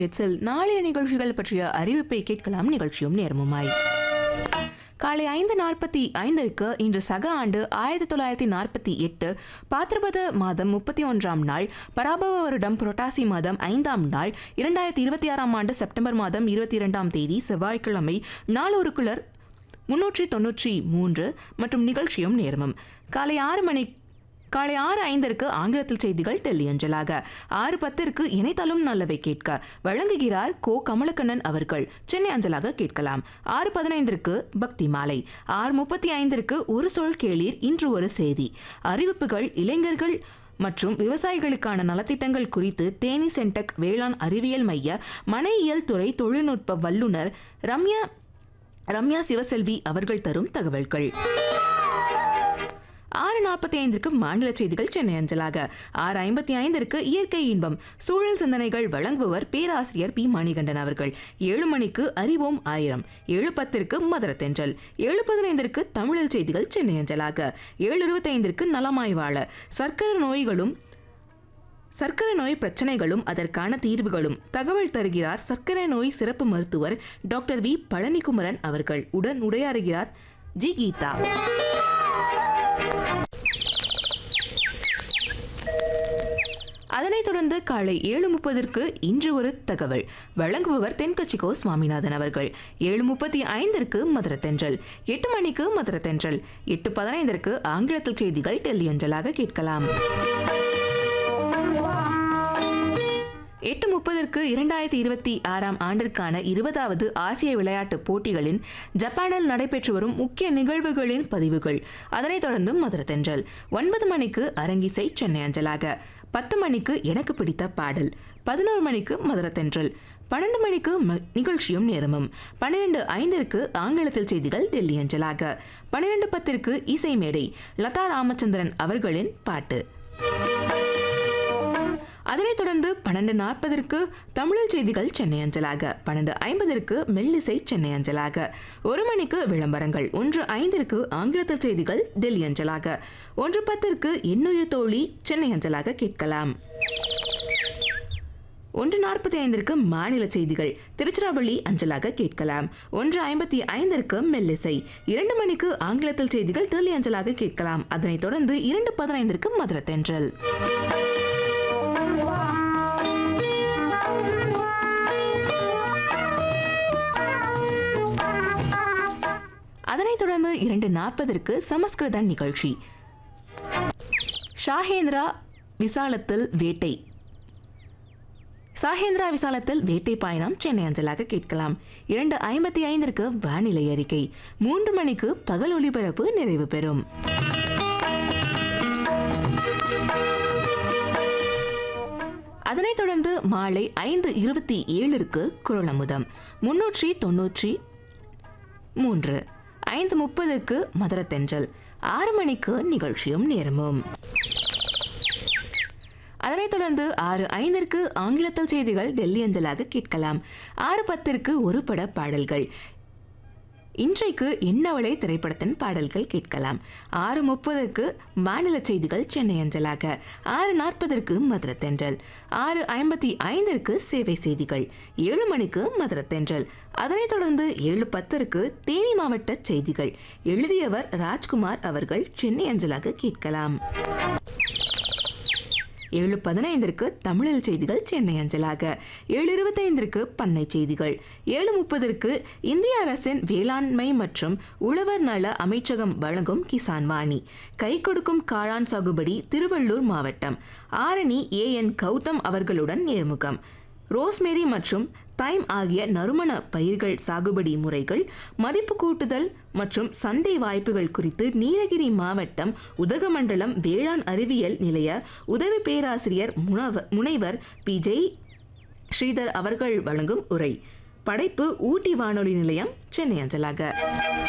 இட்ஸில் நாளைய நிகழ்ச்சிகள் பற்றிய அறிவிப்பை கேட்கலாம் நிகழ்ச்சியும் நேர்முமாய் காலை ஐந்து நாற்பத்தி ஐந்திற்கு இன்று சக ஆண்டு ஆயிரத்தி தொள்ளாயிரத்தி நாற்பத்தி எட்டு பாத்திரபத மாதம் முப்பத்தி ஒன்றாம் நாள் பராபவ வருடம் புரட்டாசி மாதம் ஐந்தாம் நாள் இரண்டாயிரத்தி இருபத்தி ஆறாம் ஆண்டு செப்டம்பர் மாதம் இருபத்தி இரண்டாம் தேதி செவ்வாய்க்கிழமை நாளொருக்குலர் முன்னூற்றி தொன்னூற்றி மூன்று மற்றும் நிகழ்ச்சியும் நேர்மம் காலை ஆறு மணி காலை ஆறு ஐந்திற்கு ஆங்கிலத்தில் செய்திகள் டெல்லி அஞ்சலாக ஆறு பத்திற்கு இணைத்தலும் நல்லவை கேட்க வழங்குகிறார் கோ கமலக்கண்ணன் அவர்கள் சென்னை அஞ்சலாக கேட்கலாம் ஆறு பதினைந்திற்கு பக்தி மாலை ஆறு முப்பத்தி ஐந்திற்கு ஒரு சொல் கேளீர் இன்று ஒரு செய்தி அறிவிப்புகள் இளைஞர்கள் மற்றும் விவசாயிகளுக்கான நலத்திட்டங்கள் குறித்து தேனி சென்டெக் வேளாண் அறிவியல் மைய மனையியல் துறை தொழில்நுட்ப வல்லுநர் ரம்யா ரம்யா சிவசெல்வி அவர்கள் தரும் தகவல்கள் ஆறு நாற்பத்தி ஐந்திற்கு மாநில செய்திகள் சென்னை அஞ்சலாக ஆறு ஐம்பத்தி ஐந்திற்கு இயற்கை இன்பம் சூழல் சிந்தனைகள் வழங்குபவர் பேராசிரியர் பி மணிகண்டன் அவர்கள் ஏழு மணிக்கு அறிவோம் ஆயிரம் ஏழு பத்திற்கு மதுர தென்றல் ஏழு பதினைந்திற்கு தமிழில் செய்திகள் சென்னை அஞ்சலாக ஏழு இருபத்தைந்திற்கு நலமாய் வாழ சர்க்கரை நோய்களும் சர்க்கரை நோய் பிரச்சனைகளும் அதற்கான தீர்வுகளும் தகவல் தருகிறார் சர்க்கரை நோய் சிறப்பு மருத்துவர் டாக்டர் வி பழனிக்குமரன் அவர்கள் உடன் உரையாடுகிறார் ஜி கீதா அதனைத் தொடர்ந்து காலை ஏழு முப்பதற்கு இன்று ஒரு தகவல் வழங்குபவர் தென்கட்சிகோ சுவாமிநாதன் அவர்கள் ஏழு முப்பத்தி ஐந்திற்கு மதுர தென்றல் எட்டு மணிக்கு மதுர தென்றல் எட்டு பதினைந்திற்கு ஆங்கிலத்தில் செய்திகள் டெல்லி அஞ்சலாக கேட்கலாம் எட்டு முப்பதற்கு இரண்டாயிரத்தி இருபத்தி ஆறாம் ஆண்டிற்கான இருபதாவது ஆசிய விளையாட்டுப் போட்டிகளின் ஜப்பானில் நடைபெற்று வரும் முக்கிய நிகழ்வுகளின் பதிவுகள் அதனைத் தொடர்ந்து மதுர தென்றல் ஒன்பது மணிக்கு அரங்கிசை சென்னை அஞ்சலாக பத்து மணிக்கு எனக்கு பிடித்த பாடல் பதினோரு மணிக்கு மதுர தென்றல் பன்னெண்டு மணிக்கு ம- நிகழ்ச்சியும் நேரமும் பன்னிரண்டு ஐந்திற்கு ஆங்கிலத்தில் செய்திகள் டெல்லி அஞ்சலாக பன்னிரண்டு பத்திற்கு இசை மேடை லதா ராமச்சந்திரன் அவர்களின் பாட்டு அதனைத் தொடர்ந்து பன்னெண்டு நாற்பதற்கு தமிழில் செய்திகள் சென்னை அஞ்சலாக பன்னெண்டு ஐம்பதற்கு மெல்லிசை சென்னை அஞ்சலாக ஒரு மணிக்கு விளம்பரங்கள் ஒன்று ஐந்திற்கு ஆங்கிலத்தில் செய்திகள் டெல்லி அஞ்சலாக ஒன்று பத்திற்கு இன்னுயிர் தோழி சென்னை அஞ்சலாக கேட்கலாம் ஒன்று நாற்பத்தி ஐந்திற்கு மாநில செய்திகள் திருச்சிராப்பள்ளி அஞ்சலாக கேட்கலாம் ஒன்று ஐம்பத்தி ஐந்திற்கு மெல்லிசை இரண்டு மணிக்கு ஆங்கிலத்தில் செய்திகள் டெல்லி அஞ்சலாக கேட்கலாம் அதனைத் தொடர்ந்து இரண்டு பதினைந்திற்கு மதுர தென்றல் அதனைத் தொடர்ந்து இரண்டு நாற்பதற்கு சமஸ்கிருத நிகழ்ச்சி ஷாஹேந்திரா விசாலத்தில் வேட்டை சாஹேந்திரா விசாலத்தில் வேட்டை பயணம் சென்னை அஞ்சலாக கேட்கலாம் இரண்டு ஐம்பத்தி ஐந்திற்கு வானிலை அறிக்கை மூன்று மணிக்கு பகல் ஒளிபரப்பு நிறைவு பெறும் அதனைத் தொடர்ந்து மாலை ஐந்து இருபத்தி ஏழிற்கு குரலமுதம் முன்னூற்றி தொன்னூற்றி மூன்று ஐந்து முப்பதுக்கு மதுர தென்றல் ஆறு மணிக்கு நிகழ்ச்சியும் நேரமும் அதனைத் தொடர்ந்து ஆறு ஐந்திற்கு ஆங்கிலத்தில் செய்திகள் டெல்லி அஞ்சலாக கேட்கலாம் ஆறு பத்திற்கு ஒரு பட பாடல்கள் இன்றைக்கு என்னவளை திரைப்படத்தின் பாடல்கள் கேட்கலாம் ஆறு முப்பதுக்கு மாநில செய்திகள் சென்னை அஞ்சலாக ஆறு நாற்பதற்கு மதுர தென்றல் ஆறு ஐம்பத்தி ஐந்திற்கு சேவை செய்திகள் ஏழு மணிக்கு மதுர தென்றல் அதனைத் தொடர்ந்து ஏழு பத்திற்கு தேனி மாவட்ட செய்திகள் எழுதியவர் ராஜ்குமார் அவர்கள் சென்னை அஞ்சலாக கேட்கலாம் ஏழு பதினைந்திற்கு தமிழில் செய்திகள் சென்னை அஞ்சலாக ஏழு இருபத்தைந்திற்கு பண்ணை செய்திகள் ஏழு முப்பதற்கு இந்திய அரசின் வேளாண்மை மற்றும் உழவர் நல அமைச்சகம் வழங்கும் கிசான் வாணி கை கொடுக்கும் காளான் சாகுபடி திருவள்ளூர் மாவட்டம் ஆரணி ஏ என் கௌதம் அவர்களுடன் நேர்முகம் ரோஸ்மேரி மற்றும் தைம் ஆகிய நறுமண பயிர்கள் சாகுபடி முறைகள் மதிப்பு கூட்டுதல் மற்றும் சந்தை வாய்ப்புகள் குறித்து நீலகிரி மாவட்டம் உதகமண்டலம் வேளாண் அறிவியல் நிலைய உதவி பேராசிரியர் முனவ- முனைவர் பி ஜெய் ஸ்ரீதர் அவர்கள் வழங்கும் உரை படைப்பு ஊட்டி வானொலி நிலையம் சென்னை அஞ்சலாக